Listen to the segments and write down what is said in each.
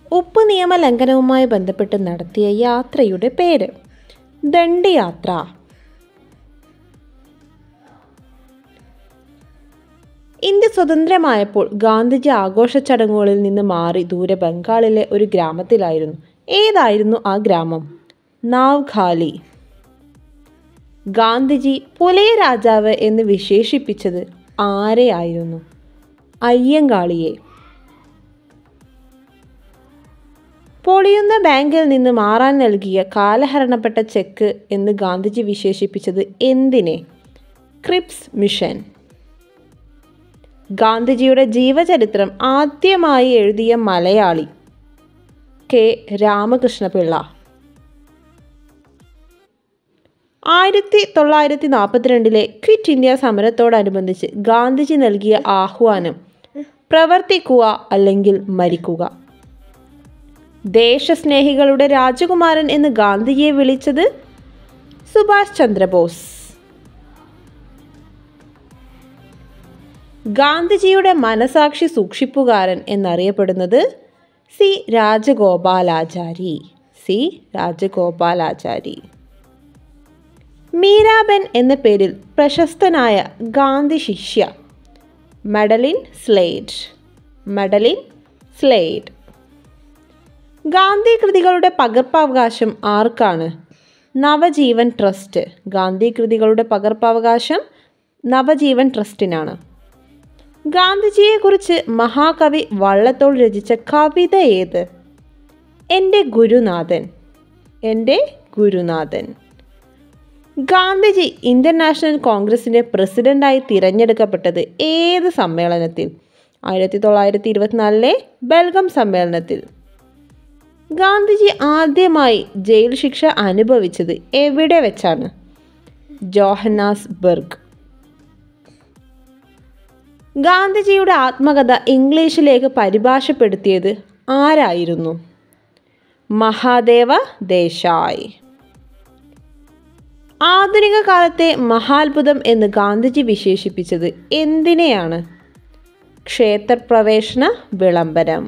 ഉപ്പ് നിയമ ലംഘനവുമായി ബന്ധപ്പെട്ട് നടത്തിയ യാത്രയുടെ പേര് ദണ്ഡിയാത്ര ഇന്ത്യ സ്വതന്ത്രമായപ്പോൾ ഗാന്ധിജി ആഘോഷ ചടങ്ങുകളിൽ നിന്ന് മാറി ദൂരെ ബംഗാളിലെ ഒരു ഗ്രാമത്തിലായിരുന്നു ഏതായിരുന്നു ആ ഗ്രാമം നാവ്ഖാലി ഗാന്ധിജി പുലയ രാജാവ് എന്ന് വിശേഷിപ്പിച്ചത് ആരെയായിരുന്നു അയ്യങ്കാളിയെ പൊളിയുന്ന ബാങ്കിൽ നിന്ന് മാറാൻ നൽകിയ കാലഹരണപ്പെട്ട ചെക്ക് എന്ന് ഗാന്ധിജി വിശേഷിപ്പിച്ചത് എന്തിനെ ക്രിപ്സ് മിഷൻ ഗാന്ധിജിയുടെ ജീവചരിത്രം ആദ്യമായി എഴുതിയ മലയാളി കെ രാമകൃഷ്ണപിള്ള ആയിരത്തി തൊള്ളായിരത്തി നാൽപ്പത്തിരണ്ടിലെ ക്വിറ്റ് ഇന്ത്യ സമരത്തോടനുബന്ധിച്ച് ഗാന്ധിജി നൽകിയ ആഹ്വാനം പ്രവർത്തിക്കുക അല്ലെങ്കിൽ മരിക്കുക ദേശസ്നേഹികളുടെ രാജകുമാരൻ എന്ന് ഗാന്ധിജിയെ വിളിച്ചത് സുഭാഷ് ചന്ദ്രബോസ് ഗാന്ധിജിയുടെ മനസാക്ഷി സൂക്ഷിപ്പുകാരൻ എന്നറിയപ്പെടുന്നത് സി രാജഗോപാലാചാരി സി രാജഗോപാലാചാരി മീരാബെൻ എന്ന പേരിൽ പ്രശസ്തനായ ഗാന്ധി ശിഷ്യ Madeleine Slade Madeleine Slade Gandhi കൃതികളുടെ പകർപ്പവകാശം ആർക്കാണ് നവജീവൻ ട്രസ്റ്റ് ഗാന്ധി കൃതികളുടെ പകർപ്പവകാശം നവജീവൻ ട്രസ്റ്റിനാണ് ഗാന്ധിജിയെക്കുറിച്ച് മഹാകവി വള്ളത്തോൾ രചിച്ച കവിത ഏത് എൻ്റെ ഗുരുനാഥൻ എൻ്റെ ഗുരുനാഥൻ ഗാന്ധിജി ഇന്ത്യൻ നാഷണൽ കോൺഗ്രസിൻ്റെ പ്രസിഡന്റായി തിരഞ്ഞെടുക്കപ്പെട്ടത് ഏത് സമ്മേളനത്തിൽ ആയിരത്തി തൊള്ളായിരത്തി ഇരുപത്തിനാലിലെ ബൽഗം സമ്മേളനത്തിൽ ഗാന്ധിജി ആദ്യമായി ജയിൽ ശിക്ഷ അനുഭവിച്ചത് എവിടെ വെച്ചാണ് ജോഹന്നാസ്ബർഗ് ഗാന്ധിജിയുടെ ആത്മകഥ ഇംഗ്ലീഷിലേക്ക് പരിഭാഷപ്പെടുത്തിയത് ആരായിരുന്നു മഹാദേവ ദേശായ് ആധുനിക കാലത്തെ മഹാത്ഭുതം എന്ന് ഗാന്ധിജി വിശേഷിപ്പിച്ചത് എന്തിനെയാണ് ക്ഷേത്രപ്രവേശന വിളംബരം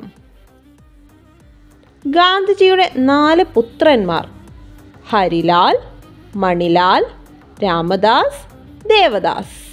ഗാന്ധിജിയുടെ നാല് പുത്രന്മാർ ഹരിലാൽ മണിലാൽ രാമദാസ് ദേവദാസ്